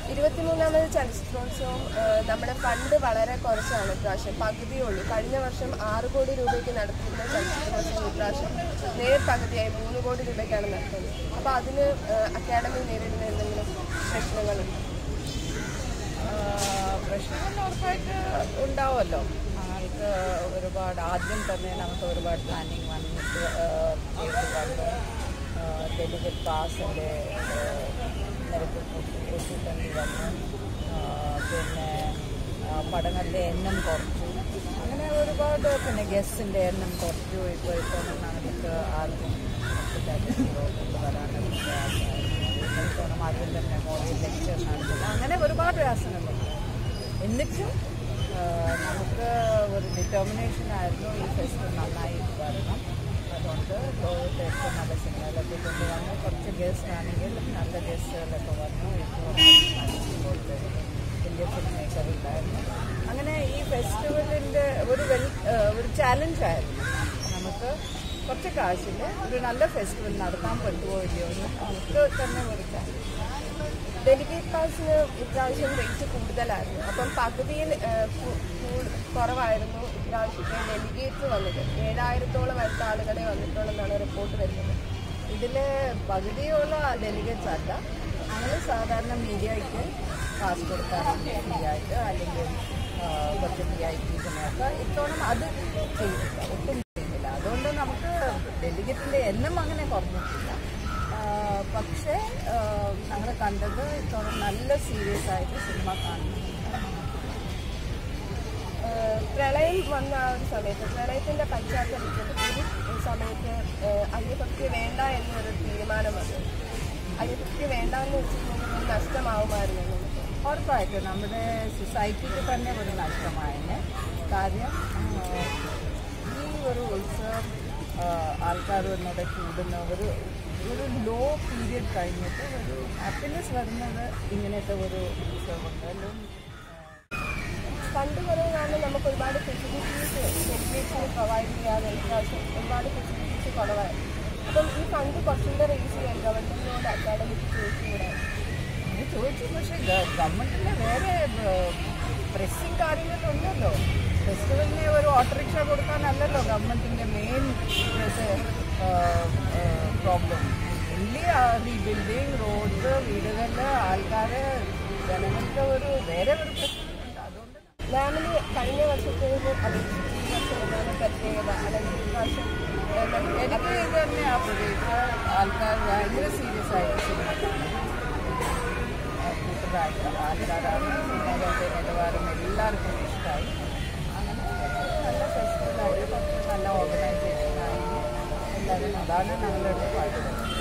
ഇരുപത്തിമൂന്നാമത് ചലച്ചിത്രോത്സവം ആ, നമ്മുടെ ഫണ്ട് വളരെ കുറച്ചാണ് ഇപ്രാവശ്യം പകുതിയേ ഉള്ളൂ കഴിഞ്ഞ വർഷം ആറ് കോടി രൂപയ്ക്ക് നടത്തുന്ന ചലച്ചിത്രോത്സവം ഇപ്രാവശ്യം നേർ പകുതിയായി മൂന്ന് കോടി രൂപയ്ക്കാണ് നടത്തുന്നത് അപ്പോൾ അതിന് ആ, അക്കാഡമി നേരിടുന്ന എന്തെങ്കിലും പ്രശ്നങ്ങളുണ്ട് ആഹ് പ്രശ്നങ്ങൾ ഉറപ്പായിട്ട് ഉണ്ടാവുമല്ലോ ആൾക്ക് ഒരുപാട് ആദ്യം തന്നെ നമുക്ക് ഒരുപാട് പ്ലാനിങ് വന്നിട്ട് കേസ് കണ്ടു ഡെലിഗറ്റ് പാസിൻ്റെ നിരക്ക് കൂട്ടി കൂട്ടിത്തണ്ടി വന്നു ആഹ് പിന്നെ ആഹ് പടങ്ങളുടെ എണ്ണം കുറച്ചു അങ്ങനെ ഒരുപാട് പിന്നെ ഗസ്റ്റിൻ്റെ എണ്ണം കുറച്ചു ഇപ്പോൾ ഇപ്പോൾ നമുക്ക് ആർക്കും കൊണ്ടുവരാനും പ്രയാസമായിരുന്നു ആദ്യം തന്നെ മോഡൽ ലെക്ചർ നടത്തുന്നു അങ്ങനെ ഒരുപാട് പ്രയാസങ്ങളുണ്ട് എന്നിട്ടും ആ, നമുക്ക് ഒരു ഡിറ്റർമിനേഷൻ ആയിരുന്നു ഈ ഫെസ്റ്റിവൽ നന്നായി വരണം അതുകൊണ്ട് ലോകത്തെ ഏറ്റവും നല്ല സിനിമകളൊക്കെ കൊണ്ടുവന്നു കുറച്ച് ഗസ്റ്റ് ആണെങ്കിൽ നല്ല ഗസ്റ്റുകളൊക്കെ വന്നു ഇപ്പോൾ വലിയ ഫിലിം മേക്കർ ഉണ്ടായിരുന്നു അങ്ങനെ ഈ ഫെസ്റ്റിവലിൻ്റെ ഒരു വെൽ ആ, ഒരു ചാലഞ്ചായിരുന്നു നമുക്ക് കുറച്ച് കാശിൽ ഒരു നല്ല ഫെസ്റ്റിവൽ നടത്താൻ പറ്റുമോ ഇല്ലയോ എന്ന് നമുക്ക് തന്നെ ഒരു ചാലഞ്ച് ഡെലിഗേറ്റ് പാസിന് ഇപ്രാവശ്യം റേറ്റ് കൂടുതലായിരുന്നു അപ്പം പകുതിയിൽ ആ, കു- കൂ- കുറവായിരുന്നു ഇപ്രാവശ്യത്തെ ഡെലിഗേറ്റ്സ് വന്നത് ഏഴായിരത്തോളം അടുത്ത ആളുകളെ വന്നിട്ടുള്ളതാണ് റിപ്പോർട്ട് വരുന്നത് ഇതിൽ പകുതിയുള്ള ഡെലിഗേറ്റ്സ് അല്ല ഞങ്ങൾ സാധാരണ മീഡിയയ്ക്ക് കാശ് കൊടുക്കാറുണ്ട് ഫ്രീ ആയിട്ട് അല്ലെങ്കിൽ ആ, കുറച്ച് വി ഐ പീസിനൊക്കെ ഇത്തവണ അത് ചെയ്തില്ല ഒട്ടും ചെയ്യുന്നില്ല അതുകൊണ്ട് നമുക്ക് ഡെലിഗേറ്റിൻ്റെ എണ്ണം അങ്ങനെ കുറഞ്ഞിട്ടില്ല ആ, പക്ഷേ ഞങ്ങൾ കണ്ടത് ഇത്തവണ നല്ല സീരിയസ് ആയിട്ട് സിനിമ കാണുന്നു ആ, പ്രളയം വന്ന ആ ഒരു സമയത്ത് പ്രളയത്തിന്റെ പശ്ചാത്തലത്തിൽ ഒരു സമയത്ത് ആ, അയ്യഭക്തി വേണ്ട എന്നൊരു തീരുമാനം വന്നു അയ്യഭക്തി വേണ്ട എന്ന് വെച്ചിട്ടുണ്ടെങ്കിൽ ഒരു നഷ്ടമാവുമായിരുന്നു നമുക്ക് ഉറപ്പായിട്ടും നമ്മുടെ സൊസൈറ്റിക്ക് തന്നെ ഒരു നഷ്ടമായതിന് കാര്യം ആ, ഈ ഒരു ഉത്സവം ആൾക്കാർ ഒന്നുകൂടെ കൂടുന്ന ഒരു ഒരു ലോ പീരിയഡ് കഴിഞ്ഞിട്ട് ഒരു ഹാപ്പിനെസ് വരുന്നത് ഇങ്ങനത്തെ ഒരു ഉത്സവങ്ങളിലും ഫണ്ട് കുറവ് കാരണം നമുക്ക് ഒരുപാട് ഫെസിലിറ്റീസ് ഡെലിഗേറ്റ്സിന് പ്രൊവൈഡ് ചെയ്യാതെ ഇപ്രാവശ്യം ഒരുപാട് ഫെസിലിറ്റീസ് കുറവായിരുന്നു അപ്പം ഈ ഫണ്ട് കുറച്ചും കൂടെ റേസ് ചെയ്യാൻ ഗവൺമെന്റിനോട് അക്കാഡമിക്ക് ചോദിച്ചുകൂടാ ഇത് ചോദിച്ചു പക്ഷേ ഗവൺമെൻറ്റിൻ്റെ വേറെ പ്രസ്സിങ് കാര്യങ്ങളുണ്ടല്ലോ ഫെസ്റ്റിവലിന് ഒരു ഓട്ടോറിക്ഷ കൊടുക്കാനല്ലല്ലോ ഗവൺമെൻറ്റിൻ്റെ main problem mainly rebuilding roads വീടുകളിൽ ആൾക്കാർ ജനങ്ങൾക്ക് ഒരു വേറെ ഒരു പ്രശ്നമുണ്ട് അതുകൊണ്ട് മാമിന് കഴിഞ്ഞ വർഷത്തേക്ക് അപേക്ഷിച്ച് ഈ വർഷം എന്താണ് പ്രത്യേകത അല്ലെങ്കിൽ ഈ വർഷം എനിക്ക് ഇത് തന്നെ ആ പ്രതീക്ഷ ആൾക്കാർ ഭയങ്കര സീരിയസ് ആയിട്ട് സിനിമ കൂട്ടരായിട്ട് ആൾക്കാരാണ് സിനിമകളുടെ നിലവാരം എല്ലാവർക്കും ഇഷ്ടമായി അങ്ങനെ നല്ല ഫെസ്റ്റിവലായി കുറച്ച് നല്ല ഓർഗനൈസേഷനായി എല്ലാവരും അതാണ് ഞങ്ങളുടെ പാടുന്നത്